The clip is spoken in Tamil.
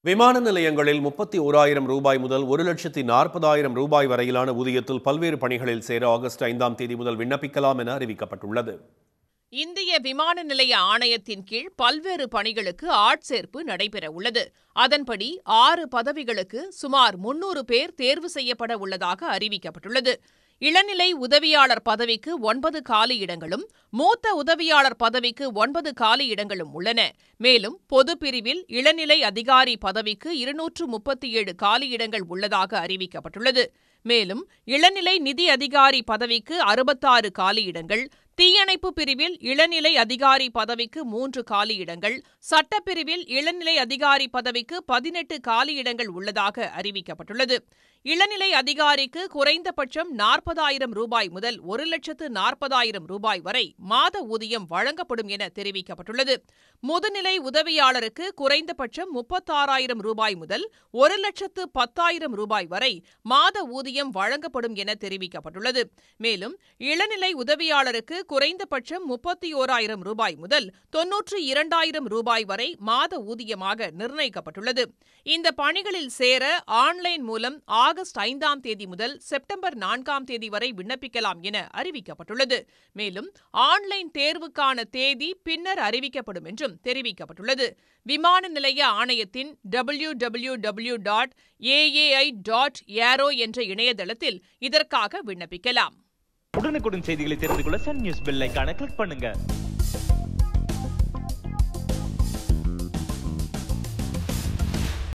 விமான நிலையங்களில் முப்பத்தி ஓராயிரம் ரூபாய் முதல் ஒரு லட்சத்தி நாற்பதாயிரம் ரூபாய் வரையிலான ஊதியத்தில் பல்வேறு பணிகளில் சேர ஆகஸ்ட் ஐந்தாம் தேதி முதல் விண்ணப்பிக்கலாம் என அறிவிக்கப்பட்டுள்ளது இந்திய விமான நிலைய ஆணையத்தின் கீழ் பல்வேறு பணிகளுக்கு ஆட்சேர்ப்பு நடைபெற உள்ளது அதன்படி ஆறு பதவிகளுக்கு சுமார் முன்னூறு பேர் தேர்வு செய்யப்பட உள்ளதாக அறிவிக்கப்பட்டுள்ளது இளநிலை உதவியாளர் பதவிக்கு ஒன்பது காலி இடங்களும் மூத்த உதவியாளர் பதவிக்கு ஒன்பது காலி இடங்களும் உள்ளன மேலும் பொது பிரிவில் இளநிலை அதிகாரி பதவிக்கு இருநூற்று முப்பத்தி ஏழு காலி இடங்கள் உள்ளதாக அறிவிக்கப்பட்டுள்ளது மேலும் இளநிலை நிதி அதிகாரி பதவிக்கு அறுபத்தாறு காலி இடங்கள் தீயணைப்பு பிரிவில் இளநிலை அதிகாரி பதவிக்கு மூன்று காலி இடங்கள் சட்டப்பிரிவில் இளநிலை அதிகாரி பதவிக்கு பதினெட்டு காலி இடங்கள் உள்ளதாக அறிவிக்கப்பட்டுள்ளது இளநிலை அதிகாரிக்கு குறைந்தபட்சம் நாற்பதாயிரம் ரூபாய் முதல் ஒரு லட்சத்து நாற்பதாயிரம் ரூபாய் வரை மாத ஊதியம் வழங்கப்படும் என தெரிவிக்கப்பட்டுள்ளது முதுநிலை உதவியாளருக்கு குறைந்தபட்சம் முப்பத்தாறாயிரம் ரூபாய் முதல் ஒரு லட்சத்து பத்தாயிரம் ரூபாய் வரை மாத ஊதியம் வழங்கப்படும் என தெரிவிக்கப்பட்டுள்ளது மேலும் இளநிலை உதவியாளருக்கு குறைந்தபட்சம் முப்பத்தி ஓராயிரம் ரூபாய் முதல் தொன்னூற்றி இரண்டாயிரம் ரூபாய் வரை மாத ஊதியமாக நிர்ணயிக்கப்பட்டுள்ளது இந்த பணிகளில் சேர ஆன்லைன் மூலம் ஆகஸ்ட் ஐந்தாம் தேதி முதல் செப்டம்பர் நான்காம் தேதி வரை விண்ணப்பிக்கலாம் என அறிவிக்கப்பட்டுள்ளது மேலும் ஆன்லைன் தேர்வுக்கான தேதி பின்னர் அறிவிக்கப்படும் என்றும் தெரிவிக்கப்பட்டுள்ளது விமான நிலைய ஆணையத்தின் W W W dot AAI dot aero என்ற இணையதளத்தில் இதற்காக விண்ணப்பிக்கலாம் உடனுக்குடன் செய்திகளை தெரிந்து கொள்ள சன் நியூஸ் பெல் ஐகானை கிளிக் பண்ணுங்க